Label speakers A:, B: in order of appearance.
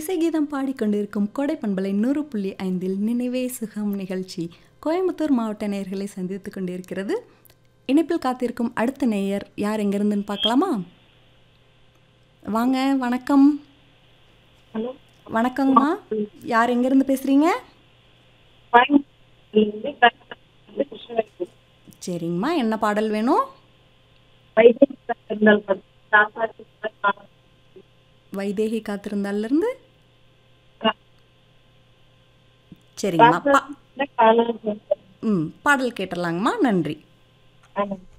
A: இசைகீதம் பாடிக்கொண்டிருக்கும் கொடை பண்பலை நூறு புள்ளி ஐந்தில் நினைவே சுகம் நிகழ்ச்சி கோயம்புத்தூர் மாவட்ட நேயர்களை சந்தித்து கொண்டிருக்கிறது இணைப்பில் காத்திருக்கும் அடுத்த நேயர் யார் எங்கிருந்துன்னு பார்க்கலாமா வாங்க வணக்கம்
B: ஹலோ
A: வணக்கங்கம்மா யார் எங்கேருந்து பேசுகிறீங்க
B: கோயம்புத்தூர்லேருந்து கர்நாடகாவிலிருந்து கிருஷ்ணகிரி.
A: சரிங்கம்மா என்ன பாடல் வேணும்
B: வைத்தியர் இருந்தால் பார்த்து சாப்பாட்டு காலம்.
A: வைதேகி காத்திருந்தாலிருந்து சரிங்கம்மா பா
B: காலம்
A: ம் பாடல் கேட்டுடலாங்கம்மா நன்றி
B: ஆமாம்